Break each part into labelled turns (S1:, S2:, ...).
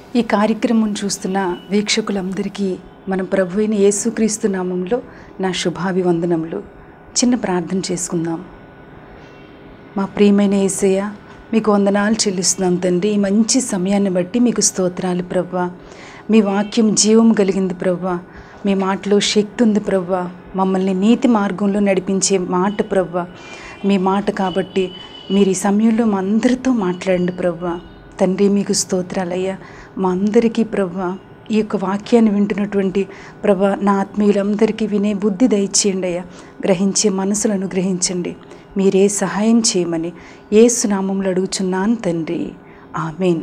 S1: ఈ కార్యక్రమం చూస్తున్న వీక్షకులందరికీ మన ప్రభు అయిన యేసుక్రీస్తు నామంలో నా శుభాభివందనములు చిన్న ప్రార్థన చేసుకుందాం మా ప్రియమైన యేసయ్య మీకు వందనాలు చెల్లిస్తున్నాం తండ్రి ఈ మంచి సమయాన్ని బట్టి మీకు స్తోత్రాలు ప్రవ్వా మీ వాక్యం జీవం కలిగింది ప్రవ్వా మీ మాటలో శక్తి ఉంది ప్రవ్వా మమ్మల్ని నీతి మార్గంలో నడిపించే మాట ప్రవ్వా మీ మాట కాబట్టి మీరు ఈ సమయంలో మా అందరితో మాట్లాడండి ప్రవ్వా తండ్రి మీకు స్తోత్రాలయ్యా మా అందరికీ ప్రవ్వా ఈ యొక్క వాక్యాన్ని వింటున్నటువంటి ప్రభా నా ఆత్మీయులందరికీ వినే బుద్ధి దయచేయండి అయ్యా గ్రహించే మనసులను గ్రహించండి మీరే సహాయం చేయమని ఏ సునామంలో అడుగుచున్నాను తండ్రి ఆమెన్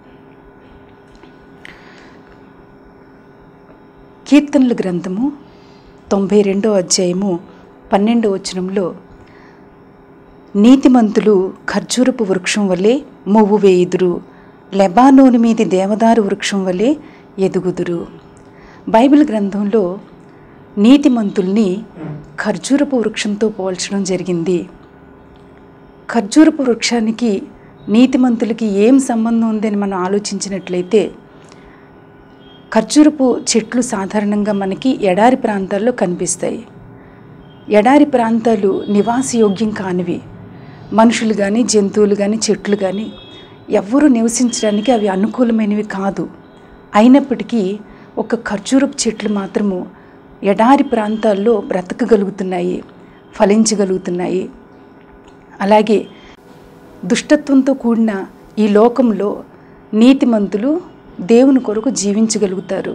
S1: కీర్తనల గ్రంథము తొంభై రెండో అధ్యాయము పన్నెండో వచనంలో నీతిమంతులు ఖర్జూరపు వృక్షం వలె మొవ్వు వేయుదురు లెబానోని మీది దేవదారు వృక్షం వలె ఎదుగుదురు బైబిల్ గ్రంథంలో నీతిమంతుల్ని ఖర్జూరపు వృక్షంతో పోల్చడం జరిగింది ఖర్జూరపు వృక్షానికి నీతిమంతులకి ఏం సంబంధం ఉందని మనం ఆలోచించినట్లయితే ఖర్జూరపు చెట్లు సాధారణంగా మనకి ఎడారి ప్రాంతాల్లో కనిపిస్తాయి ఎడారి ప్రాంతాలు నివాసయోగ్యం కానివి మనుషులు కానీ జంతువులు కానీ చెట్లు కానీ ఎవ్వరూ నివసించడానికి అవి అనుకూలమైనవి కాదు అయినప్పటికీ ఒక ఖర్జూరపు చెట్లు మాత్రము ఎడారి ప్రాంతాల్లో బ్రతకగలుగుతున్నాయి ఫలించగలుగుతున్నాయి అలాగే దుష్టత్వంతో కూడిన ఈ లోకంలో నీతిమంతులు దేవుని కొరకు జీవించగలుగుతారు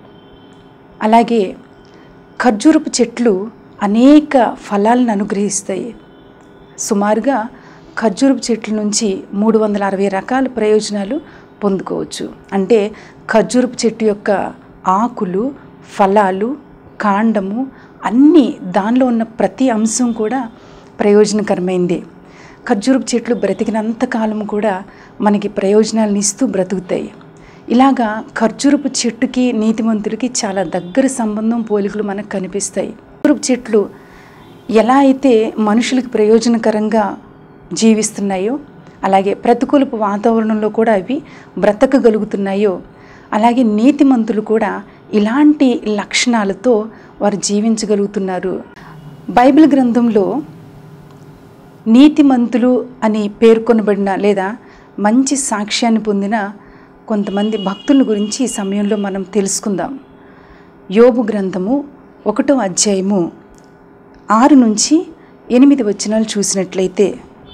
S1: అలాగే ఖర్జూరపు చెట్లు అనేక ఫలాలను అనుగ్రహిస్తాయి సుమారుగా ఖర్జూరపు చెట్ల నుంచి మూడు వందల అరవై రకాల ప్రయోజనాలు పొందుకోవచ్చు అంటే ఖర్జూరపు చెట్టు యొక్క ఆకులు ఫలాలు కాండము అన్నీ దానిలో ఉన్న ప్రతి అంశం కూడా ప్రయోజనకరమైంది ఖర్జూరపు చెట్లు బ్రతికినంత కాలం కూడా మనకి ప్రయోజనాలను ఇస్తూ బ్రతుకుతాయి ఇలాగా ఖర్జూరపు చెట్టుకి నీతిమంతులకి చాలా దగ్గర సంబంధం పోలికలు మనకు కనిపిస్తాయి ఖర్జూరపు చెట్లు ఎలా అయితే మనుషులకు ప్రయోజనకరంగా జీవిస్తున్నాయో అలాగే ప్రతికూలపు వాతావరణంలో కూడా అవి బ్రతకగలుగుతున్నాయో అలాగే నీతిమంతులు కూడా ఇలాంటి లక్షణాలతో వారు జీవించగలుగుతున్నారు బైబిల్ గ్రంథంలో నీతిమంతులు అని పేర్కొనబడిన లేదా మంచి సాక్ష్యాన్ని పొందిన కొంతమంది భక్తుల గురించి ఈ సమయంలో మనం తెలుసుకుందాం యోబు గ్రంథము ఒకటో అధ్యాయము ఆరు నుంచి ఎనిమిది వచనాలు చూసినట్లయితే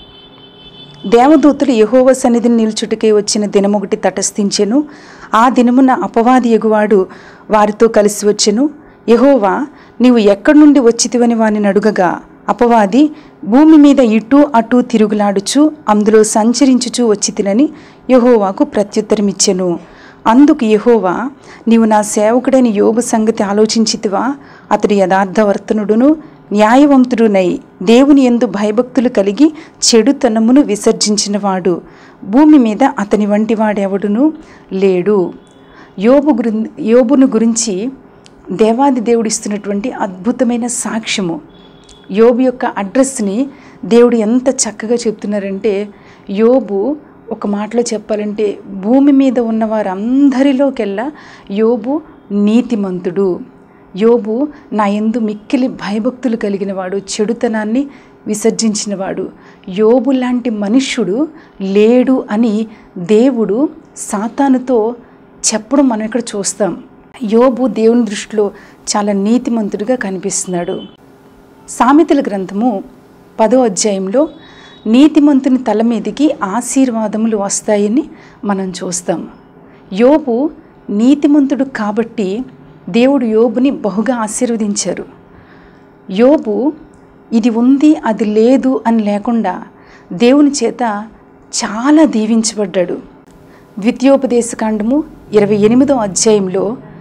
S1: దేవదూతలు యహోవ సన్నిధిని నిల్చుటకే వచ్చిన దినమొకటి తటస్థించెను ఆ దినమున అపవాది ఎగువాడు వారితో కలిసి వచ్చెను యహోవా నీవు ఎక్కడి నుండి వచ్చితివని వాని అడుగగా అపవాది భూమి మీద ఇటు అటు తిరుగులాడుచు అందులో సంచరించుచూ వచ్చి తినని యహోవాకు ప్రత్యుత్తరమిచ్చెను అందుకు యహోవా నీవు నా సేవకుడైన యోగు సంగతి ఆలోచించితివా అతడు యథార్థవర్తనుడును న్యాయవంతుడునై దేవుని ఎందు భయభక్తులు కలిగి చెడుతనమును విసర్జించినవాడు భూమి మీద అతని వంటి వాడెవడును లేడు యోబు గురి యోబును గురించి దేవాది దేవుడు ఇస్తున్నటువంటి అద్భుతమైన సాక్ష్యము యోబు యొక్క అడ్రస్ని దేవుడు ఎంత చక్కగా చెప్తున్నారంటే యోబు ఒక మాటలో చెప్పాలంటే భూమి మీద ఉన్న వారందరిలోకెల్లా యోబు నీతిమంతుడు యోబు నా ఎందు మిక్కిలి భయభక్తులు కలిగినవాడు చెడుతనాన్ని విసర్జించినవాడు యోబు లాంటి మనుష్యుడు లేడు అని దేవుడు సాతానుతో చెప్పడం మనం ఇక్కడ చూస్తాం యోబు దేవుని దృష్టిలో చాలా నీతిమంతుడిగా కనిపిస్తున్నాడు సామెతల గ్రంథము పదో అధ్యాయంలో నీతిమంతుని తల మీదికి ఆశీర్వాదములు వస్తాయని మనం చూస్తాం యోబు నీతిమంతుడు కాబట్టి దేవుడు యోబుని బహుగా ఆశీర్వదించారు యోబు ఇది ఉంది అది లేదు అని లేకుండా దేవుని చేత చాలా దీవించబడ్డాడు ద్వితీయోపదేశకాండము ఇరవై ఎనిమిదో అధ్యాయంలో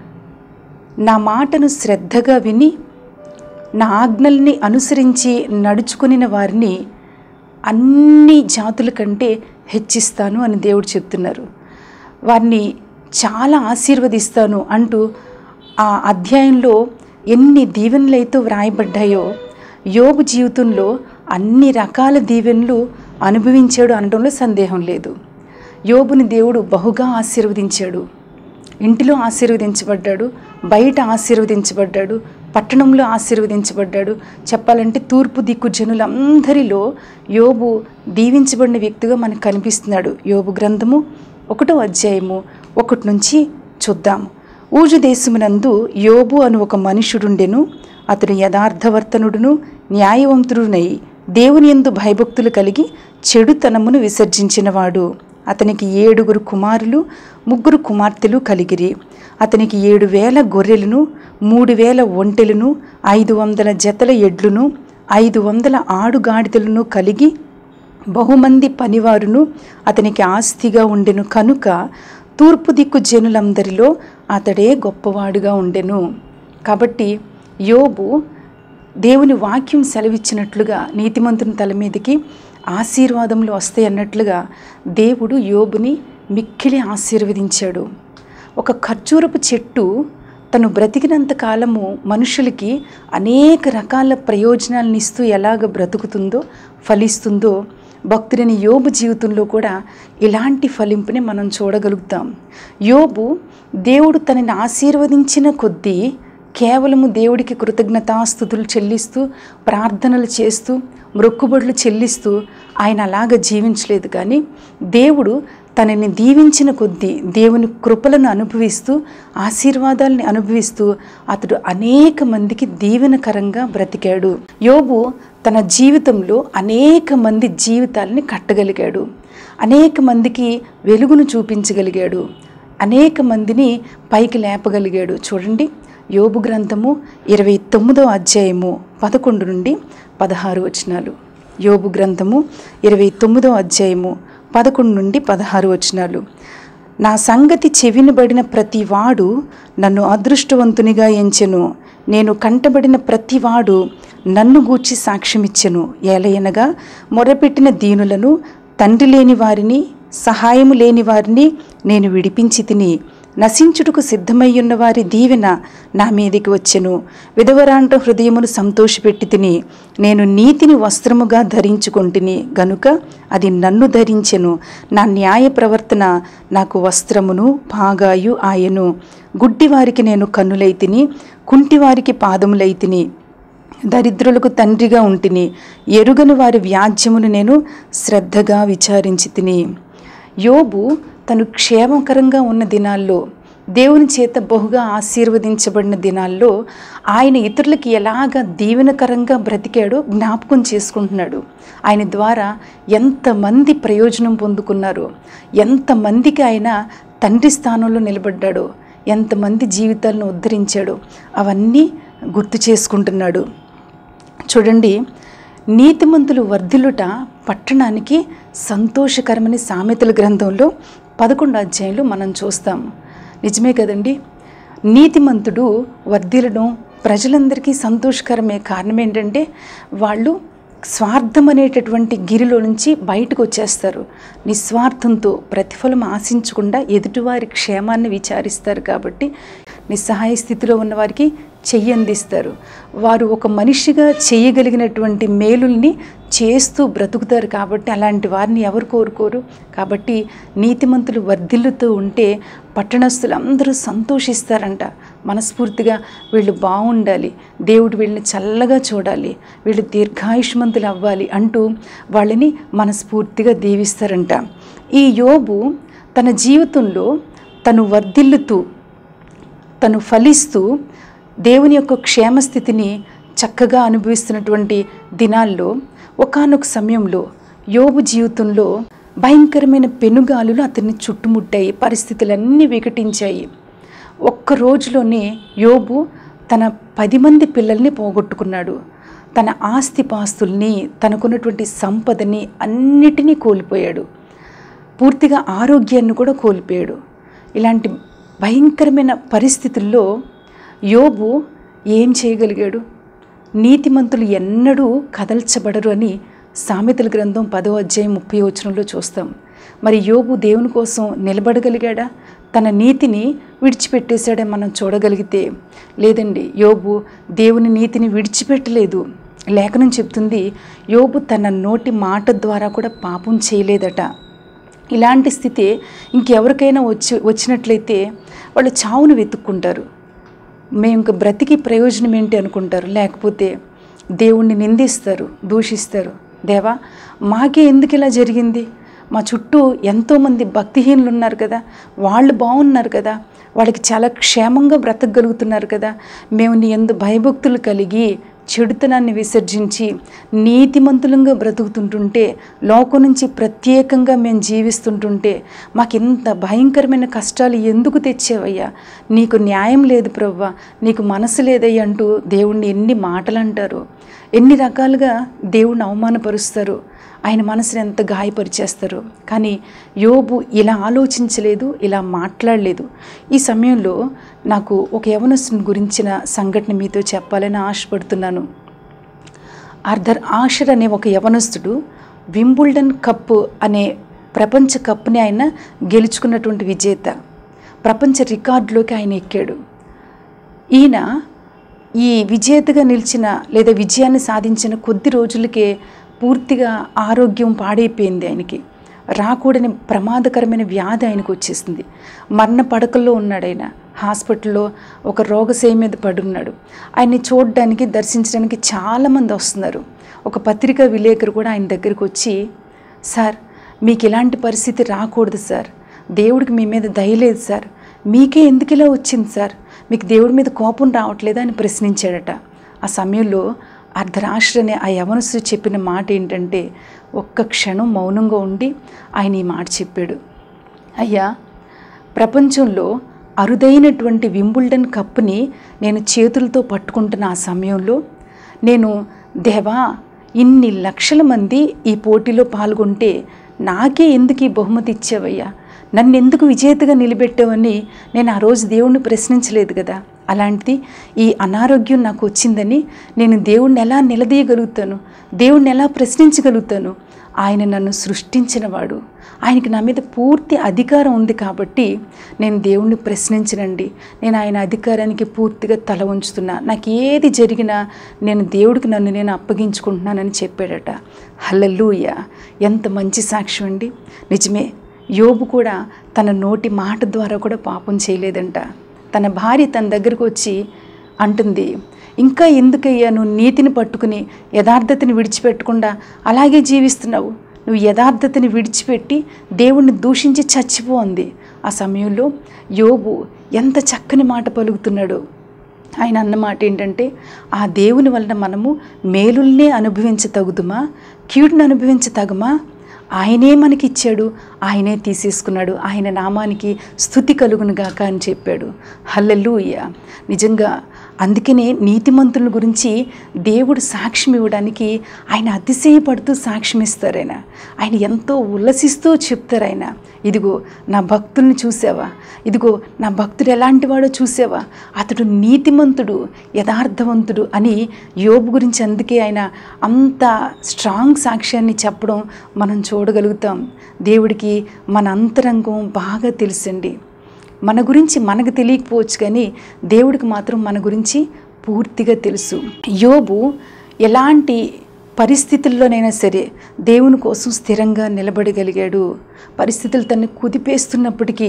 S1: నా మాటను శ్రద్ధగా విని నా ఆజ్ఞల్ని అనుసరించి నడుచుకునిన వారిని అన్ని జాతుల కంటే హెచ్చిస్తాను అని దేవుడు చెప్తున్నారు వారిని చాలా ఆశీర్వదిస్తాను అంటూ ఆ అధ్యాయంలో ఎన్ని దీవెనలైతే వ్రాయబడ్డాయో యోబు జీవితంలో అన్ని రకాల దీవెనలు అనుభవించాడు అనడంలో సందేహం లేదు యోబుని దేవుడు బహుగా ఆశీర్వదించాడు ఇంటిలో ఆశీర్వదించబడ్డాడు బయట ఆశీర్వదించబడ్డాడు పట్టణంలో ఆశీర్వదించబడ్డాడు చెప్పాలంటే తూర్పు దిక్కు జనులందరిలో యోబు దీవించబడిన వ్యక్తిగా మనకు కనిపిస్తున్నాడు యోబు గ్రంథము ఒకటో అధ్యాయము ఒకటి నుంచి చూద్దాము ఊజు దేశమునందు యోబు అను ఒక మనుషుడుండెను అతడు యథార్థవర్తనుడును న్యాయవంతుడునై దేవుని యందు భయభక్తులు కలిగి చెడుతనమును విసర్జించినవాడు అతనికి ఏడుగురు కుమారులు ముగ్గురు కుమార్తెలు కలిగిరి అతనికి ఏడు వేల గొర్రెలను మూడు వేల ఒంటెలను ఐదు వందల జతల ఎడ్లును ఐదు వందల ఆడుగాడిదలను కలిగి బహుమంది పనివారును అతనికి ఆస్తిగా ఉండెను కనుక తూర్పు దిక్కు జనులందరిలో అతడే గొప్పవాడుగా ఉండెను కాబట్టి యోబు దేవుని వాక్యం సెలవిచ్చినట్లుగా నీతిమంతుని తల మీదకి ఆశీర్వాదములు వస్తాయి అన్నట్లుగా దేవుడు యోబుని మిక్కిలి ఆశీర్వదించాడు ఒక ఖర్జూరపు చెట్టు తను బ్రతికినంత కాలము మనుషులకి అనేక రకాల ప్రయోజనాలను ఇస్తూ ఎలాగ బ్రతుకుతుందో ఫలిస్తుందో భక్తుడైన యోబు జీవితంలో కూడా ఇలాంటి ఫలింపుని మనం చూడగలుగుతాం యోబు దేవుడు తనని ఆశీర్వదించిన కొద్దీ కేవలము దేవుడికి కృతజ్ఞతాస్థుతులు చెల్లిస్తూ ప్రార్థనలు చేస్తూ మొక్కుబడులు చెల్లిస్తూ ఆయన అలాగ జీవించలేదు కానీ దేవుడు తనని దీవించిన కొద్దీ దేవుని కృపలను అనుభవిస్తూ ఆశీర్వాదాలని అనుభవిస్తూ అతడు అనేక మందికి దీవెనకరంగా బ్రతికాడు యోబు తన జీవితంలో అనేక మంది జీవితాలని కట్టగలిగాడు అనేక మందికి వెలుగును చూపించగలిగాడు అనేక మందిని పైకి లేపగలిగాడు చూడండి యోబు గ్రంథము ఇరవై తొమ్మిదో అధ్యాయము పదకొండు నుండి పదహారు వచనాలు యోబు గ్రంథము ఇరవై తొమ్మిదో అధ్యాయము పదకొండు నుండి పదహారు వచనాలు నా సంగతి చెవినబడిన ప్రతి వాడు నన్ను అదృష్టవంతునిగా ఎంచెను నేను కంటబడిన ప్రతివాడు నన్ను గూర్చి సాక్ష్యమిచ్చెను ఏలయనగా మొరపెట్టిన దీనులను తండ్రి లేని వారిని సహాయము లేని వారిని నేను విడిపించి తిని నశించుటకు సిద్ధమయ్యున్న వారి దీవెన నా మీదికి వచ్చెను విధవరాంట హృదయమును సంతోషపెట్టి తిని నేను నీతిని వస్త్రముగా ధరించుకొంటిని గనుక అది నన్ను ధరించెను నా న్యాయ ప్రవర్తన నాకు వస్త్రమును పాగాయు ఆయను గుడ్డివారికి నేను కన్నులైతిని కుంటివారికి పాదములైతిని దరిద్రులకు తండ్రిగా ఉంటిని ఎరుగని వారి వ్యాజ్యమును నేను శ్రద్ధగా విచారించి తిని యోబు తను క్షేమకరంగా ఉన్న దినాల్లో దేవుని చేత బహుగా ఆశీర్వదించబడిన దినాల్లో ఆయన ఇతరులకి ఎలాగ దీవెనకరంగా బ్రతికాడో జ్ఞాపకం చేసుకుంటున్నాడు ఆయన ద్వారా ఎంతమంది ప్రయోజనం పొందుకున్నారో ఎంతమందికి ఆయన తండ్రి స్థానంలో నిలబడ్డాడో ఎంతమంది జీవితాలను ఉద్ధరించాడో అవన్నీ గుర్తు చేసుకుంటున్నాడు చూడండి నీతిమంతులు వర్ధిల్లుట పట్టణానికి సంతోషకరమని సామెతల గ్రంథంలో పదకొండు అధ్యాయంలో మనం చూస్తాం నిజమే కదండి నీతిమంతుడు వర్ధిల్లడం ప్రజలందరికీ సంతోషకరమే కారణం ఏంటంటే వాళ్ళు స్వార్థం అనేటటువంటి గిరిలో నుంచి బయటకు వచ్చేస్తారు నిస్వార్థంతో ప్రతిఫలం ఆశించకుండా ఎదుటివారి క్షేమాన్ని విచారిస్తారు కాబట్టి నిస్సహాయ స్థితిలో ఉన్న వారికి చెయ్యి అందిస్తారు వారు ఒక మనిషిగా చేయగలిగినటువంటి మేలుల్ని చేస్తూ బ్రతుకుతారు కాబట్టి అలాంటి వారిని ఎవరు కోరుకోరు కాబట్టి నీతిమంతులు వర్ధిల్లుతూ ఉంటే పట్టణస్థులు అందరూ సంతోషిస్తారంట మనస్ఫూర్తిగా వీళ్ళు బాగుండాలి దేవుడు వీళ్ళని చల్లగా చూడాలి వీళ్ళు దీర్ఘాయుష్మంతులు అవ్వాలి అంటూ వాళ్ళని మనస్ఫూర్తిగా దీవిస్తారంట ఈ యోబు తన జీవితంలో తను వర్ధిల్లుతూ తను ఫలిస్తూ దేవుని యొక్క క్షేమస్థితిని చక్కగా అనుభవిస్తున్నటువంటి దినాల్లో ఒకానొక సమయంలో యోబు జీవితంలో భయంకరమైన పెనుగాలులు అతన్ని చుట్టుముట్టాయి పరిస్థితులన్నీ వికటించాయి ఒక్క రోజులోనే యోబు తన పది మంది పిల్లల్ని పోగొట్టుకున్నాడు తన ఆస్తిపాస్తుల్ని తనకున్నటువంటి సంపదని అన్నిటినీ కోల్పోయాడు పూర్తిగా ఆరోగ్యాన్ని కూడా కోల్పోయాడు ఇలాంటి భయంకరమైన పరిస్థితుల్లో యోబు ఏం చేయగలిగాడు నీతిమంతులు ఎన్నడూ కదల్చబడరు అని సామెతల గ్రంథం పదో అధ్యాయం ముప్పై వచనంలో చూస్తాం మరి యోబు దేవుని కోసం నిలబడగలిగాడా తన నీతిని విడిచిపెట్టేశాడే మనం చూడగలిగితే లేదండి యోబు దేవుని నీతిని విడిచిపెట్టలేదు లేఖనం చెప్తుంది యోబు తన నోటి మాట ద్వారా కూడా పాపం చేయలేదట ఇలాంటి స్థితి ఇంకెవరికైనా వచ్చి వచ్చినట్లయితే వాళ్ళు చావును వెతుక్కుంటారు మేము ఇంక బ్రతికి ప్రయోజనం ఏంటి అనుకుంటారు లేకపోతే దేవుణ్ణి నిందిస్తారు దూషిస్తారు దేవా మాకే ఎందుకు ఇలా జరిగింది మా చుట్టూ ఎంతోమంది భక్తిహీనులు ఉన్నారు కదా వాళ్ళు బాగున్నారు కదా వాళ్ళకి చాలా క్షేమంగా బ్రతకగలుగుతున్నారు కదా మేము నీ ఎందు భయభక్తులు కలిగి చెడుతనాన్ని విసర్జించి నీతిమంతులంగా బ్రతుకుతుంటుంటే లోకం నుంచి ప్రత్యేకంగా మేము జీవిస్తుంటుంటే మాకు ఇంత భయంకరమైన కష్టాలు ఎందుకు తెచ్చేవయ్యా నీకు న్యాయం లేదు ప్రవ్వా నీకు మనసు లేదయ్యా అంటూ దేవుణ్ణి ఎన్ని మాటలు అంటారు ఎన్ని రకాలుగా దేవుణ్ణి అవమానపరుస్తారు ఆయన మనసుని ఎంత గాయపరిచేస్తారు కానీ యోబు ఇలా ఆలోచించలేదు ఇలా మాట్లాడలేదు ఈ సమయంలో నాకు ఒక యవనస్తుని గురించిన సంఘటన మీతో చెప్పాలని ఆశపడుతున్నాను ఆర్థర్ ఆషర్ అనే ఒక యవనస్తుడు వింబుల్డన్ కప్ అనే ప్రపంచ కప్ని ఆయన గెలుచుకున్నటువంటి విజేత ప్రపంచ రికార్డులోకి ఆయన ఎక్కాడు ఈయన ఈ విజేతగా నిలిచిన లేదా విజయాన్ని సాధించిన కొద్ది రోజులకే పూర్తిగా ఆరోగ్యం పాడైపోయింది ఆయనకి రాకూడని ప్రమాదకరమైన వ్యాధి ఆయనకు వచ్చేసింది మరణ పడకల్లో ఉన్నాడు ఆయన హాస్పిటల్లో ఒక రోగశయ మీద పడున్నాడు ఆయన్ని చూడడానికి దర్శించడానికి చాలామంది వస్తున్నారు ఒక పత్రికా విలేకరు కూడా ఆయన దగ్గరికి వచ్చి సార్ మీకు ఇలాంటి పరిస్థితి రాకూడదు సార్ దేవుడికి మీ మీద దయలేదు సార్ మీకే ఎందుకు ఇలా వచ్చింది సార్ మీకు దేవుడి మీద కోపం రావట్లేదా అని ప్రశ్నించాడట ఆ సమయంలో అర్ధరాష్ట్ర అనే ఆ యవనసు చెప్పిన మాట ఏంటంటే ఒక్క క్షణం మౌనంగా ఉండి ఆయన ఈ మాట చెప్పాడు అయ్యా ప్రపంచంలో అరుదైనటువంటి వింబుల్డన్ కప్పుని నేను చేతులతో పట్టుకుంటున్న ఆ సమయంలో నేను దేవా ఇన్ని లక్షల మంది ఈ పోటీలో పాల్గొంటే నాకే ఎందుకు ఈ బహుమతి ఇచ్చావయ్యా నన్ను ఎందుకు విజేతగా నిలబెట్టావని నేను ఆ రోజు దేవుణ్ణి ప్రశ్నించలేదు కదా అలాంటిది ఈ అనారోగ్యం నాకు వచ్చిందని నేను దేవుణ్ణి ఎలా నిలదీయగలుగుతాను దేవుణ్ణి ఎలా ప్రశ్నించగలుగుతాను ఆయన నన్ను సృష్టించినవాడు ఆయనకి నా మీద పూర్తి అధికారం ఉంది కాబట్టి నేను దేవుణ్ణి ప్రశ్నించనండి నేను ఆయన అధికారానికి పూర్తిగా తల ఉంచుతున్నా నాకు ఏది జరిగినా నేను దేవుడికి నన్ను నేను అప్పగించుకుంటున్నానని చెప్పాడట హల్లెలూయ ఎంత మంచి సాక్ష్యం అండి నిజమే యోబు కూడా తన నోటి మాట ద్వారా కూడా పాపం చేయలేదంట తన భార్య తన దగ్గరకు వచ్చి అంటుంది ఇంకా ఎందుకయ్యా నువ్వు నీతిని పట్టుకుని యథార్థతని విడిచిపెట్టకుండా అలాగే జీవిస్తున్నావు నువ్వు యథార్థతని విడిచిపెట్టి దేవుణ్ణి దూషించి చచ్చిపోంది ఆ సమయంలో యోబు ఎంత చక్కని మాట పలుకుతున్నాడు ఆయన అన్న మాట ఏంటంటే ఆ దేవుని వలన మనము మేలుల్నే అనుభవించతగుదుమా కీడుని అనుభవించతగుమా ఆయనే మనకి ఇచ్చాడు ఆయనే తీసేసుకున్నాడు ఆయన నామానికి స్థుతి కలుగునుగాక అని చెప్పాడు హల్లెలూయ నిజంగా అందుకనే నీతిమంతుల గురించి దేవుడు సాక్ష్యం ఇవ్వడానికి ఆయన అతిశయపడుతూ సాక్ష్యం ఇస్తారు ఆయన ఆయన ఎంతో ఉల్లసిస్తూ చెప్తారు ఆయన ఇదిగో నా భక్తుల్ని చూసావా ఇదిగో నా భక్తుడు ఎలాంటి వాడో చూసావా అతడు నీతిమంతుడు యథార్థవంతుడు అని యోబు గురించి అందుకే ఆయన అంత స్ట్రాంగ్ సాక్ష్యాన్ని చెప్పడం మనం చూడగలుగుతాం దేవుడికి మన అంతరంగం బాగా తెలుసండి మన గురించి మనకు తెలియకపోవచ్చు కానీ దేవుడికి మాత్రం మన గురించి పూర్తిగా తెలుసు యోబు ఎలాంటి పరిస్థితుల్లోనైనా సరే దేవుని కోసం స్థిరంగా నిలబడగలిగాడు పరిస్థితులు తన్ని కుదిపేస్తున్నప్పటికీ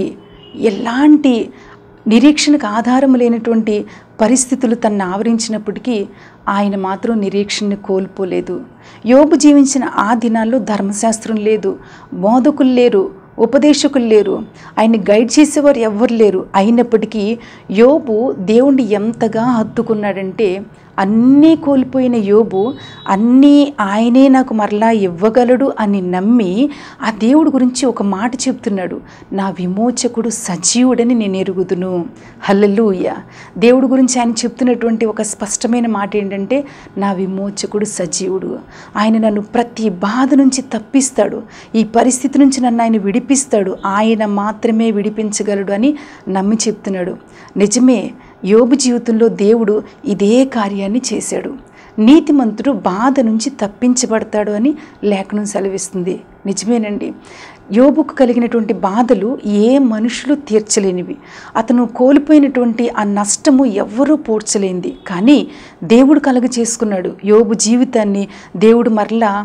S1: ఎలాంటి నిరీక్షణకు ఆధారం లేనటువంటి పరిస్థితులు తనను ఆవరించినప్పటికీ ఆయన మాత్రం నిరీక్షణని కోల్పోలేదు యోబు జీవించిన ఆ దినాల్లో ధర్మశాస్త్రం లేదు బోధకులు లేరు ఉపదేశకులు లేరు ఆయన్ని గైడ్ చేసేవారు ఎవ్వరు లేరు అయినప్పటికీ యోబు దేవుణ్ణి ఎంతగా హత్తుకున్నాడంటే అన్నీ కోల్పోయిన యోబు అన్నీ ఆయనే నాకు మరలా ఇవ్వగలడు అని నమ్మి ఆ దేవుడి గురించి ఒక మాట చెప్తున్నాడు నా విమోచకుడు సజీవుడని నేను ఎరుగుదును హల్లెలూయ దేవుడి గురించి ఆయన చెప్తున్నటువంటి ఒక స్పష్టమైన మాట ఏంటంటే నా విమోచకుడు సజీవుడు ఆయన నన్ను ప్రతి బాధ నుంచి తప్పిస్తాడు ఈ పరిస్థితి నుంచి నన్ను ఆయన విడిపిస్తాడు ఆయన మాత్రమే విడిపించగలడు అని నమ్మి చెప్తున్నాడు నిజమే యోబు జీవితంలో దేవుడు ఇదే కార్యాన్ని చేశాడు నీతిమంతుడు బాధ నుంచి తప్పించబడతాడు అని లేఖనం సెలవిస్తుంది నిజమేనండి యోబుకు కలిగినటువంటి బాధలు ఏ మనుషులు తీర్చలేనివి అతను కోల్పోయినటువంటి ఆ నష్టము ఎవ్వరూ పూడ్చలేనిది కానీ దేవుడు కలుగ చేసుకున్నాడు యోబు జీవితాన్ని దేవుడు మరలా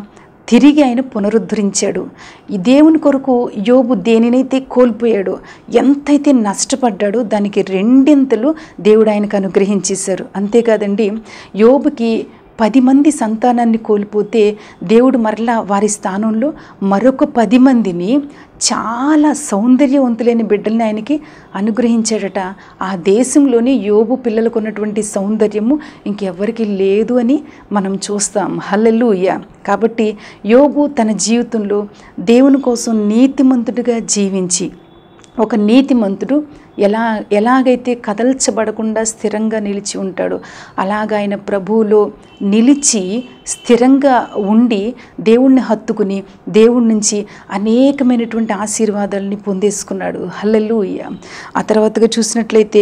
S1: తిరిగి ఆయన పునరుద్ధరించాడు ఈ దేవుని కొరకు యోబు దేనినైతే కోల్పోయాడో ఎంతైతే నష్టపడ్డాడో దానికి రెండింతలు దేవుడు ఆయనకు అనుగ్రహించేశారు అంతేకాదండి యోబుకి పది మంది సంతానాన్ని కోల్పోతే దేవుడు మరలా వారి స్థానంలో మరొక పది మందిని చాలా సౌందర్యవంతులైన బిడ్డల్ని ఆయనకి అనుగ్రహించాడట ఆ దేశంలోని యోబు పిల్లలకు ఉన్నటువంటి సౌందర్యము ఇంకెవ్వరికి లేదు అని మనం చూస్తాం హల్లెలూయ కాబట్టి యోబు తన జీవితంలో దేవుని కోసం నీతిమంతుడిగా జీవించి ఒక నీతిమంతుడు ఎలా ఎలాగైతే కదల్చబడకుండా స్థిరంగా నిలిచి ఉంటాడో అలాగ ఆయన ప్రభువులో నిలిచి స్థిరంగా ఉండి దేవుణ్ణి హత్తుకుని దేవుడి నుంచి అనేకమైనటువంటి ఆశీర్వాదాలని పొందేసుకున్నాడు హల్లెలూయ ఆ తర్వాతగా చూసినట్లయితే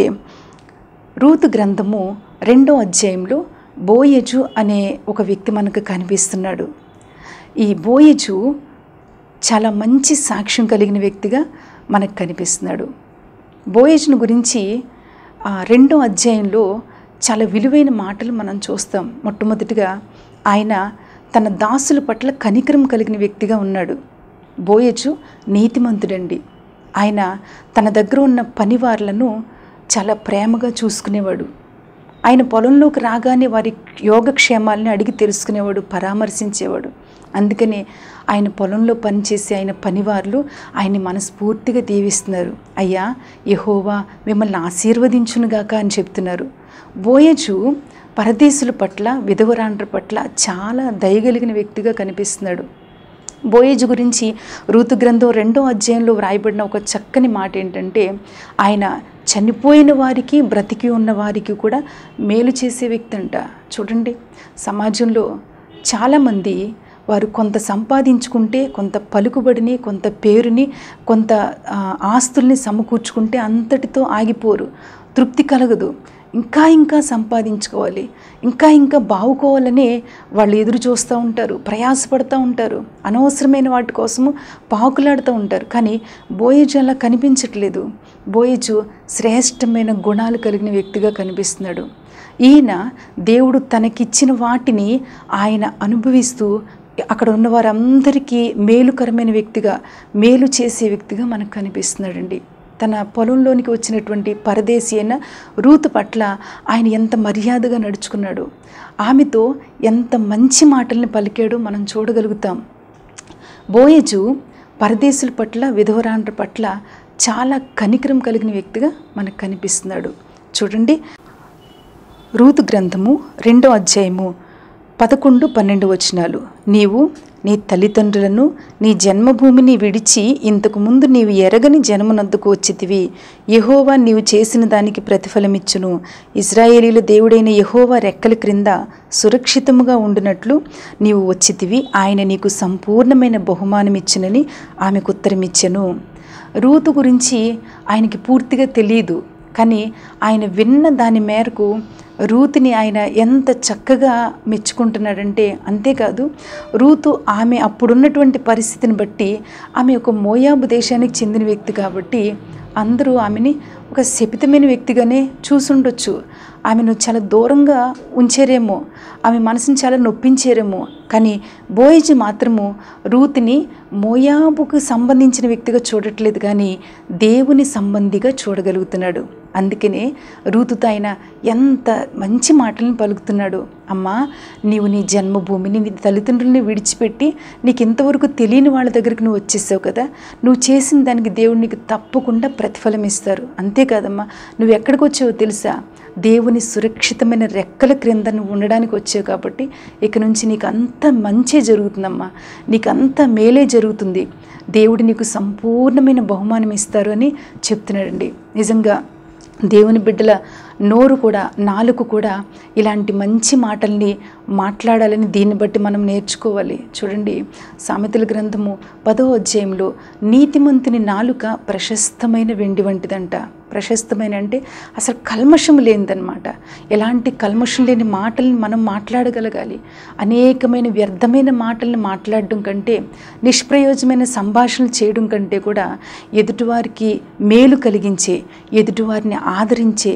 S1: రూతు గ్రంథము రెండో అధ్యాయంలో బోయజు అనే ఒక వ్యక్తి మనకు కనిపిస్తున్నాడు ఈ బోయజు చాలా మంచి సాక్ష్యం కలిగిన వ్యక్తిగా మనకు కనిపిస్తున్నాడు బోయేజ్ను గురించి ఆ రెండో అధ్యాయంలో చాలా విలువైన మాటలు మనం చూస్తాం మొట్టమొదటిగా ఆయన తన దాసుల పట్ల కనికరం కలిగిన వ్యక్తిగా ఉన్నాడు బోయజు నీతిమంతుడండి ఆయన తన దగ్గర ఉన్న పనివార్లను చాలా ప్రేమగా చూసుకునేవాడు ఆయన పొలంలోకి రాగానే వారి యోగక్షేమాలని అడిగి తెలుసుకునేవాడు పరామర్శించేవాడు అందుకని ఆయన పొలంలో పనిచేసే ఆయన పనివార్లు ఆయన్ని మనస్ఫూర్తిగా దీవిస్తున్నారు అయ్యా యహోవా మిమ్మల్ని ఆశీర్వదించునుగాక అని చెప్తున్నారు బోయజు పరదేశుల పట్ల విధవరాండ్ర పట్ల చాలా దయగలిగిన వ్యక్తిగా కనిపిస్తున్నాడు బోయేజు గురించి ఋతు గ్రంథం రెండో అధ్యాయంలో వ్రాయబడిన ఒక చక్కని మాట ఏంటంటే ఆయన చనిపోయిన వారికి బ్రతికి ఉన్న వారికి కూడా మేలు చేసే వ్యక్తి అంట చూడండి సమాజంలో చాలామంది వారు కొంత సంపాదించుకుంటే కొంత పలుకుబడిని కొంత పేరుని కొంత ఆ, ఆస్తుల్ని సమకూర్చుకుంటే అంతటితో ఆగిపోరు తృప్తి కలగదు ఇంకా ఇంకా సంపాదించుకోవాలి ఇంకా ఇంకా బావుకోవాలని వాళ్ళు ఎదురు చూస్తూ ఉంటారు ప్రయాసపడుతూ ఉంటారు అనవసరమైన వాటి కోసము పాకులాడుతూ ఉంటారు కానీ బోయేజు అలా కనిపించట్లేదు బోయేజు శ్రేష్టమైన గుణాలు కలిగిన వ్యక్తిగా కనిపిస్తున్నాడు ఈయన దేవుడు తనకిచ్చిన వాటిని ఆయన అనుభవిస్తూ అక్కడ ఉన్న వారందరికీ మేలుకరమైన వ్యక్తిగా మేలు చేసే వ్యక్తిగా మనకు కనిపిస్తున్నాడండి తన పొలంలోనికి వచ్చినటువంటి పరదేశీ అయిన రూతు పట్ల ఆయన ఎంత మర్యాదగా నడుచుకున్నాడు ఆమెతో ఎంత మంచి మాటల్ని పలికాడో మనం చూడగలుగుతాం బోయజు పరదేశుల పట్ల విధవరాండ్ర పట్ల చాలా కనికరం కలిగిన వ్యక్తిగా మనకు కనిపిస్తున్నాడు చూడండి రూతు గ్రంథము రెండో అధ్యాయము పదకొండు పన్నెండు వచనాలు నీవు నీ తల్లిదండ్రులను నీ జన్మభూమిని విడిచి ఇంతకు ముందు నీవు ఎరగని జన్మనందుకు వచ్చితివి యహోవా నీవు చేసిన దానికి ప్రతిఫలమిచ్చును ఇజ్రాయేలీల దేవుడైన యహోవా రెక్కల క్రింద సురక్షితముగా ఉండినట్లు నీవు వచ్చితివి ఆయన నీకు సంపూర్ణమైన బహుమానం ఇచ్చునని ఆమెకు ఉత్తరమిచ్చెను రూతు గురించి ఆయనకి పూర్తిగా తెలియదు కానీ ఆయన విన్న దాని మేరకు రూతుని ఆయన ఎంత చక్కగా మెచ్చుకుంటున్నాడంటే అంతేకాదు రూతు ఆమె అప్పుడున్నటువంటి పరిస్థితిని బట్టి ఆమె ఒక మోయాబు దేశానికి చెందిన వ్యక్తి కాబట్టి అందరూ ఆమెని ఒక శపితమైన వ్యక్తిగానే చూసుండొచ్చు ఆమెను చాలా దూరంగా ఉంచారేమో ఆమె మనసుని చాలా నొప్పించారేమో కానీ బోయిజీ మాత్రము రూత్ని మోయాబుకు సంబంధించిన వ్యక్తిగా చూడట్లేదు కానీ దేవుని సంబంధిగా చూడగలుగుతున్నాడు అందుకనే రూతుతో ఆయన ఎంత మంచి మాటలను పలుకుతున్నాడు అమ్మా నీవు నీ జన్మభూమిని నీ తల్లిదండ్రులని విడిచిపెట్టి నీకు ఇంతవరకు తెలియని వాళ్ళ దగ్గరికి నువ్వు వచ్చేసావు కదా నువ్వు చేసిన దానికి దేవుడు నీకు తప్పకుండా ప్రతిఫలం ఇస్తారు అంతేకాదమ్మా నువ్వు ఎక్కడికి వచ్చావో తెలుసా దేవుని సురక్షితమైన రెక్కల క్రింద నువ్వు ఉండడానికి వచ్చావు కాబట్టి ఇక నుంచి నీకు అంత మంచే జరుగుతుందమ్మా నీకు అంత మేలే జరుగుతుంది దేవుడు నీకు సంపూర్ణమైన బహుమానం ఇస్తారు అని చెప్తున్నాడండి నిజంగా దేవుని బిడ్డల నోరు కూడా నాలుగు కూడా ఇలాంటి మంచి మాటల్ని మాట్లాడాలని దీన్ని బట్టి మనం నేర్చుకోవాలి చూడండి సామెతల గ్రంథము పదో అధ్యాయంలో నీతిమంతుని నాలుక ప్రశస్తమైన వెండి వంటిదంట ప్రశస్తమైన అంటే అసలు కల్మషం లేనిదనమాట ఎలాంటి కల్మషం లేని మాటల్ని మనం మాట్లాడగలగాలి అనేకమైన వ్యర్థమైన మాటల్ని మాట్లాడడం కంటే నిష్ప్రయోజమైన సంభాషణలు చేయడం కంటే కూడా ఎదుటివారికి మేలు కలిగించే ఎదుటివారిని ఆదరించే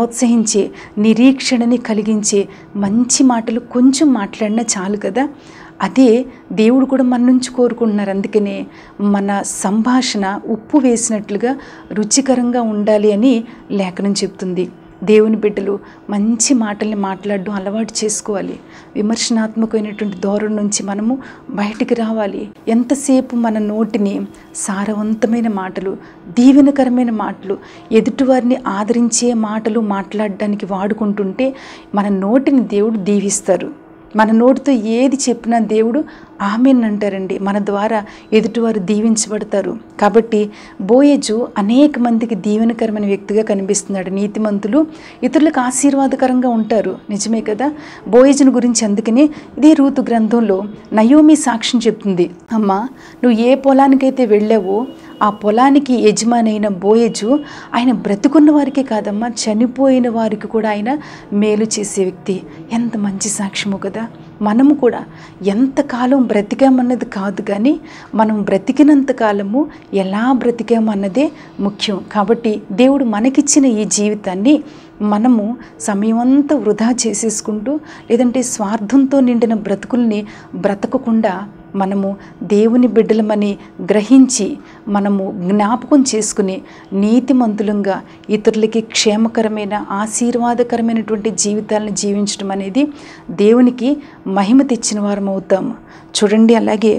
S1: ప్రోత్సహించే నిరీక్షణని కలిగించే మంచి మాటలు కొంచెం మాట్లాడినా చాలు కదా అదే దేవుడు కూడా మన నుంచి కోరుకుంటున్నారు అందుకనే మన సంభాషణ ఉప్పు వేసినట్లుగా రుచికరంగా ఉండాలి అని లేఖనం చెప్తుంది దేవుని బిడ్డలు మంచి మాటల్ని మాట్లాడడం అలవాటు చేసుకోవాలి విమర్శనాత్మకమైనటువంటి ధోరణి నుంచి మనము బయటికి రావాలి ఎంతసేపు మన నోటిని సారవంతమైన మాటలు దీవెనకరమైన మాటలు ఎదుటివారిని ఆదరించే మాటలు మాట్లాడడానికి వాడుకుంటుంటే మన నోటిని దేవుడు దీవిస్తారు మన నోటితో ఏది చెప్పినా దేవుడు ఆమెన్ అంటారండి మన ద్వారా ఎదుటివారు దీవించబడతారు కాబట్టి బోయేజు అనేక మందికి దీవెనకరమైన వ్యక్తిగా కనిపిస్తున్నాడు నీతిమంతులు ఇతరులకు ఆశీర్వాదకరంగా ఉంటారు నిజమే కదా బోయేజుని గురించి అందుకనే ఇదే రూతు గ్రంథంలో నయోమి సాక్ష్యం చెప్తుంది అమ్మా నువ్వు ఏ పొలానికైతే వెళ్ళావో ఆ పొలానికి యజమానైన బోయజు ఆయన బ్రతుకున్న వారికే కాదమ్మా చనిపోయిన వారికి కూడా ఆయన మేలు చేసే వ్యక్తి ఎంత మంచి సాక్ష్యము కదా మనము కూడా ఎంతకాలం బ్రతికామన్నది కాదు కానీ మనం బ్రతికినంత కాలము ఎలా బ్రతికామన్నదే ముఖ్యం కాబట్టి దేవుడు మనకిచ్చిన ఈ జీవితాన్ని మనము సమయం అంతా వృధా చేసేసుకుంటూ లేదంటే స్వార్థంతో నిండిన బ్రతుకుల్ని బ్రతకకుండా మనము దేవుని బిడ్డలమని గ్రహించి మనము జ్ఞాపకం చేసుకుని నీతిమంతులంగా ఇతరులకి క్షేమకరమైన ఆశీర్వాదకరమైనటువంటి జీవితాలను జీవించడం అనేది దేవునికి మహిమ తెచ్చిన వారం అవుతాము చూడండి అలాగే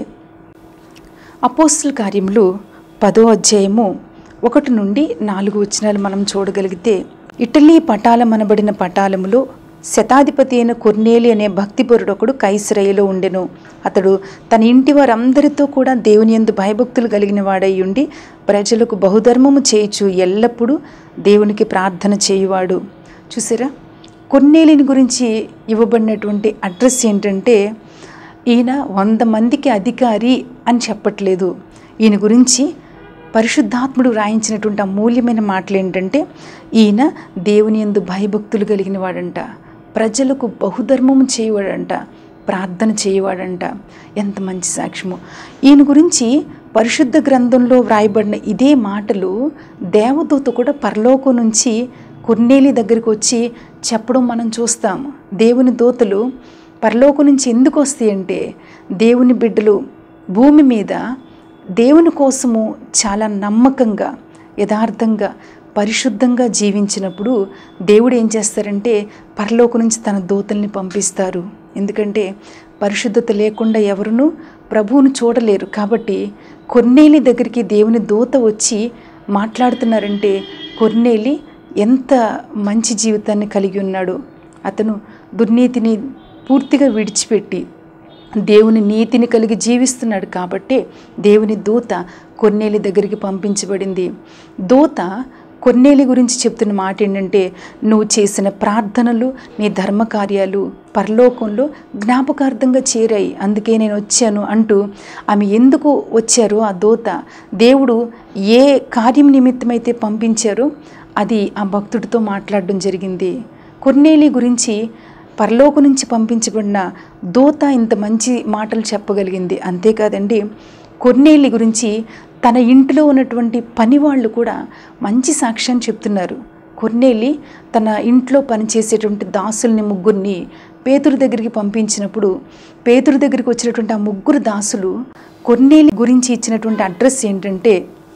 S1: అపోస్తుల కార్యములు పదో అధ్యాయము ఒకటి నుండి నాలుగు వచనాలు మనం చూడగలిగితే ఇటలీ పటాలం అనబడిన పటాలములో శతాధిపతి అయిన కొర్నేలి అనే భక్తిపరుడు ఒకడు కైసరయ్యలో ఉండెను అతడు తన ఇంటి వారందరితో కూడా దేవుని యందు భయభక్తులు కలిగిన వాడై ఉండి ప్రజలకు బహుధర్మము చేయుచు ఎల్లప్పుడూ దేవునికి ప్రార్థన చేయువాడు చూసారా కొన్నేలిని గురించి ఇవ్వబడినటువంటి అడ్రస్ ఏంటంటే ఈయన వంద మందికి అధికారి అని చెప్పట్లేదు ఈయన గురించి పరిశుద్ధాత్ముడు రాయించినటువంటి అమూల్యమైన మాటలు ఏంటంటే ఈయన దేవుని యందు భయభక్తులు కలిగిన వాడంట ప్రజలకు బహుధర్మము చేయవాడంట ప్రార్థన చేయవాడంట ఎంత మంచి సాక్ష్యము ఈయన గురించి పరిశుద్ధ గ్రంథంలో వ్రాయబడిన ఇదే మాటలు దేవదూత కూడా పరలోకం నుంచి కొన్నేలి దగ్గరికి వచ్చి చెప్పడం మనం చూస్తాము దేవుని దూతలు పరలోకం నుంచి ఎందుకు వస్తాయి అంటే దేవుని బిడ్డలు భూమి మీద దేవుని కోసము చాలా నమ్మకంగా యథార్థంగా పరిశుద్ధంగా జీవించినప్పుడు దేవుడు ఏం చేస్తారంటే పరలోకం నుంచి తన దూతల్ని పంపిస్తారు ఎందుకంటే పరిశుద్ధత లేకుండా ఎవరును ప్రభువును చూడలేరు కాబట్టి కొన్నేలి దగ్గరికి దేవుని దూత వచ్చి మాట్లాడుతున్నారంటే కొన్నేలి ఎంత మంచి జీవితాన్ని కలిగి ఉన్నాడు అతను దుర్నీతిని పూర్తిగా విడిచిపెట్టి దేవుని నీతిని కలిగి జీవిస్తున్నాడు కాబట్టి దేవుని దూత కొన్నేలి దగ్గరికి పంపించబడింది దూత కొన్నేలి గురించి చెప్తున్న మాట ఏంటంటే నువ్వు చేసిన ప్రార్థనలు నీ ధర్మకార్యాలు పరలోకంలో జ్ఞాపకార్థంగా చేరాయి అందుకే నేను వచ్చాను అంటూ ఆమె ఎందుకు వచ్చారో ఆ దూత దేవుడు ఏ కార్యం నిమిత్తమైతే పంపించారో అది ఆ భక్తుడితో మాట్లాడడం జరిగింది కొన్నేలి గురించి పరలోకం నుంచి పంపించబడిన దూత ఇంత మంచి మాటలు చెప్పగలిగింది అంతేకాదండి కొన్నేలి గురించి తన ఇంటిలో ఉన్నటువంటి పని వాళ్ళు కూడా మంచి సాక్ష్యాన్ని చెప్తున్నారు కొన్నేలి తన ఇంట్లో పనిచేసేటువంటి దాసుల్ని ముగ్గురిని పేతురు దగ్గరికి పంపించినప్పుడు పేతురు దగ్గరికి వచ్చినటువంటి ఆ ముగ్గురు దాసులు కొన్నేలి గురించి ఇచ్చినటువంటి అడ్రస్ ఏంటంటే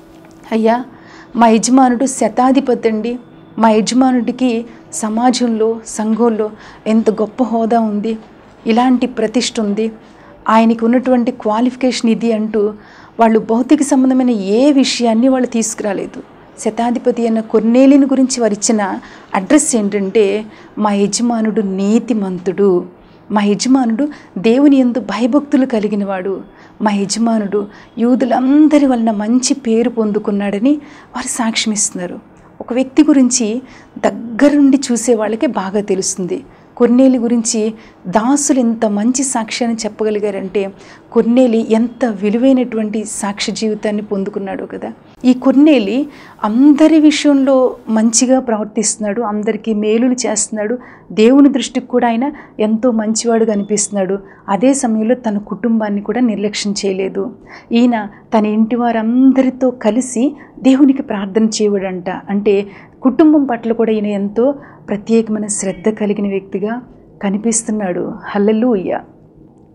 S1: అయ్యా మా యజమానుడు శతాధిపతి అండి మా యజమానుడికి సమాజంలో సంఘంలో ఎంత గొప్ప హోదా ఉంది ఇలాంటి ప్రతిష్ట ఉంది ఆయనకి ఉన్నటువంటి క్వాలిఫికేషన్ ఇది అంటూ వాళ్ళు భౌతిక సంబంధమైన ఏ విషయాన్ని వాళ్ళు తీసుకురాలేదు శతాధిపతి అన్న కొన్నేలిని గురించి వారు ఇచ్చిన అడ్రస్ ఏంటంటే మా యజమానుడు నీతిమంతుడు మా యజమానుడు దేవుని ఎందు భయభక్తులు కలిగినవాడు మా యజమానుడు యూదులందరి వలన మంచి పేరు పొందుకున్నాడని వారు సాక్ష్యం ఇస్తున్నారు ఒక వ్యక్తి గురించి దగ్గరుండి చూసే వాళ్ళకే బాగా తెలుస్తుంది కొన్నేలి గురించి దాసులు ఎంత మంచి సాక్ష్యాన్ని చెప్పగలిగారంటే కొన్నేలి ఎంత విలువైనటువంటి సాక్ష్య జీవితాన్ని పొందుకున్నాడు కదా ఈ కొన్నేలి అందరి విషయంలో మంచిగా ప్రవర్తిస్తున్నాడు అందరికీ మేలులు చేస్తున్నాడు దేవుని దృష్టికి కూడా ఆయన ఎంతో మంచివాడుగా అనిపిస్తున్నాడు అదే సమయంలో తన కుటుంబాన్ని కూడా నిర్లక్ష్యం చేయలేదు ఈయన తన ఇంటి వారందరితో కలిసి దేవునికి ప్రార్థన చేయవడంట అంటే కుటుంబం పట్ల కూడా ఈయన ఎంతో ప్రత్యేకమైన శ్రద్ధ కలిగిన వ్యక్తిగా కనిపిస్తున్నాడు హల్లెలూయ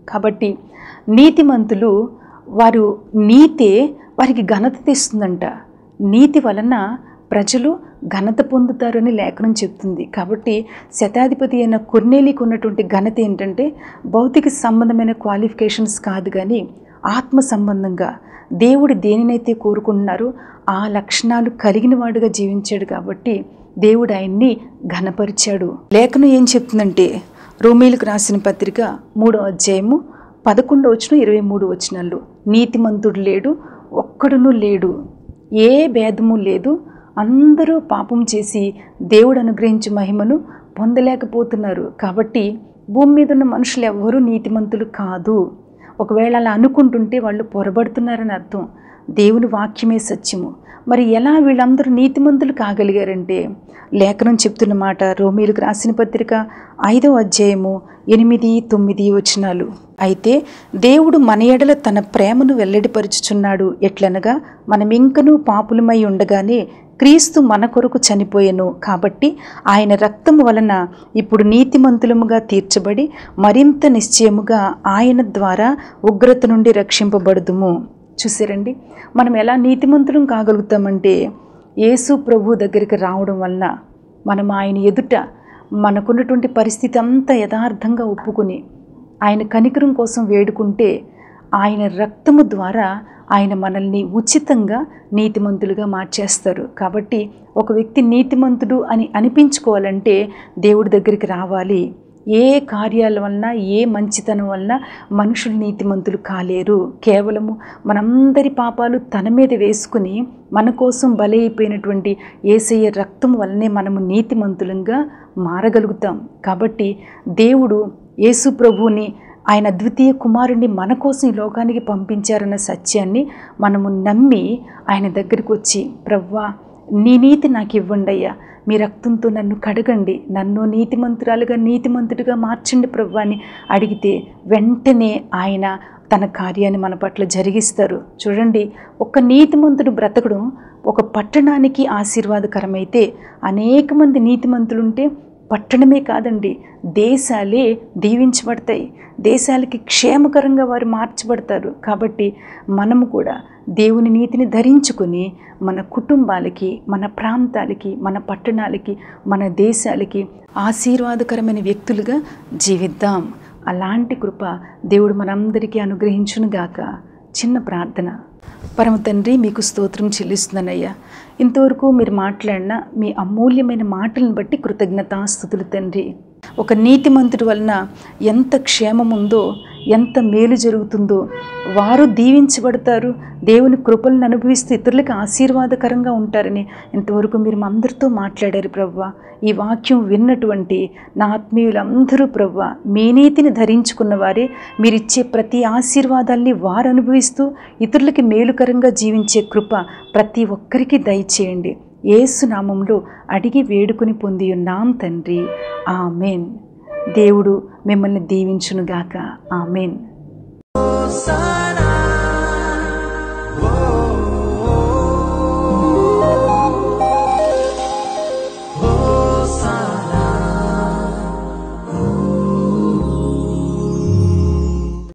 S1: కాబట్టి నీతిమంతులు వారు నీతే వారికి ఘనత తెస్తుందంట నీతి వలన ప్రజలు ఘనత పొందుతారని లేఖనం చెప్తుంది కాబట్టి శతాధిపతి అయిన కొర్నేలికి ఉన్నటువంటి ఘనత ఏంటంటే భౌతిక సంబంధమైన క్వాలిఫికేషన్స్ కాదు కానీ ఆత్మ సంబంధంగా దేవుడు దేనినైతే కోరుకుంటున్నారో ఆ లక్షణాలు కలిగిన వాడుగా జీవించాడు కాబట్టి దేవుడు ఆయన్ని ఘనపరిచాడు లేఖనం ఏం చెప్తుందంటే రోమీలకు రాసిన పత్రిక మూడో అధ్యాయము పదకొండో వచ్చిన ఇరవై మూడు వచనాలు నీతిమంతుడు లేడు ఒక్కడును లేడు ఏ భేదము లేదు అందరూ పాపం చేసి దేవుడు అనుగ్రహించే మహిమను పొందలేకపోతున్నారు కాబట్టి భూమి మీద ఉన్న మనుషులు ఎవ్వరూ నీతిమంతులు కాదు ఒకవేళ అలా అనుకుంటుంటే వాళ్ళు పొరబడుతున్నారని అర్థం దేవుని వాక్యమే సత్యము మరి ఎలా వీళ్ళందరూ నీతిమంతులు కాగలిగారంటే లేఖనం చెప్తున్న మాట రోమీలకు రాసిన పత్రిక ఐదవ అధ్యాయము ఎనిమిది తొమ్మిది వచనాలు అయితే దేవుడు మన ఎడల తన ప్రేమను వెల్లడిపరుచుచున్నాడు ఎట్లనగా మనం ఇంకనూ పాపులమై ఉండగానే క్రీస్తు మన కొరకు చనిపోయెను కాబట్టి ఆయన రక్తము వలన ఇప్పుడు నీతిమంతులముగా తీర్చబడి మరింత నిశ్చయముగా ఆయన ద్వారా ఉగ్రత నుండి రక్షింపబడుదుము చూసారండి మనం ఎలా నీతిమంతులం కాగలుగుతామంటే యేసు ప్రభు దగ్గరికి రావడం వలన మనం ఆయన ఎదుట మనకున్నటువంటి పరిస్థితి అంతా యథార్థంగా ఒప్పుకొని ఆయన కనికరం కోసం వేడుకుంటే ఆయన రక్తము ద్వారా ఆయన మనల్ని ఉచితంగా నీతిమంతులుగా మార్చేస్తారు కాబట్టి ఒక వ్యక్తి నీతిమంతుడు అని అనిపించుకోవాలంటే దేవుడి దగ్గరికి రావాలి ఏ కార్యాల వలన ఏ మంచితనం వలన మనుషులు నీతిమంతులు కాలేరు కేవలము మనందరి పాపాలు తన మీద వేసుకుని మన కోసం బలైపోయినటువంటి ఏసయ్య రక్తం వల్లనే మనము నీతిమంతులంగా మారగలుగుతాం కాబట్టి దేవుడు యేసు ప్రభువుని ఆయన ద్వితీయ కుమారుణ్ణి మన కోసం ఈ లోకానికి పంపించారన్న సత్యాన్ని మనము నమ్మి ఆయన దగ్గరికి వచ్చి ప్రవ్వా నీ నీతి నాకు ఇవ్వండి అయ్యా మీ రక్తంతో నన్ను కడగండి నన్ను నీతిమంతురాలుగా నీతిమంతుడిగా మార్చండి ప్రవ్వా అని అడిగితే వెంటనే ఆయన తన కార్యాన్ని మన పట్ల జరిగిస్తారు చూడండి ఒక నీతిమంతుడు బ్రతకడం ఒక పట్టణానికి ఆశీర్వాదకరమైతే అనేక మంది నీతిమంతులుంటే పట్టణమే కాదండి దేశాలే దీవించబడతాయి దేశాలకి క్షేమకరంగా వారు మార్చబడతారు కాబట్టి మనము కూడా దేవుని నీతిని ధరించుకుని మన కుటుంబాలకి మన ప్రాంతాలకి మన పట్టణాలకి మన దేశాలకి ఆశీర్వాదకరమైన వ్యక్తులుగా జీవిద్దాం అలాంటి కృప దేవుడు మనందరికీ అనుగ్రహించునుగాక చిన్న ప్రార్థన పరమ తండ్రి మీకు స్తోత్రం చెల్లిస్తున్నానయ్యా ఇంతవరకు మీరు మాట్లాడిన మీ అమూల్యమైన మాటలను బట్టి కృతజ్ఞతాస్థుతులు తండ్రి ఒక నీతిమంతుడి వలన ఎంత క్షేమం ఉందో ఎంత మేలు జరుగుతుందో వారు దీవించబడతారు దేవుని కృపలను అనుభవిస్తూ ఇతరులకు ఆశీర్వాదకరంగా ఉంటారని ఇంతవరకు మీరు మా అందరితో మాట్లాడారు ప్రవ్వ ఈ వాక్యం విన్నటువంటి నా ఆత్మీయులందరూ ప్రవ్వ మీ నీతిని ధరించుకున్న వారే మీరిచ్చే ప్రతి ఆశీర్వాదాల్ని వారు అనుభవిస్తూ ఇతరులకి మేలుకరంగా జీవించే కృప ప్రతి ఒక్కరికి దయచేయండి ఏసు నామంలో అడిగి వేడుకుని పొంది ఉన్నాం తండ్రి ఆమెన్ దేవుడు మిమ్మల్ని దీవించునుగాక ఆమెన్
S2: Hosanna,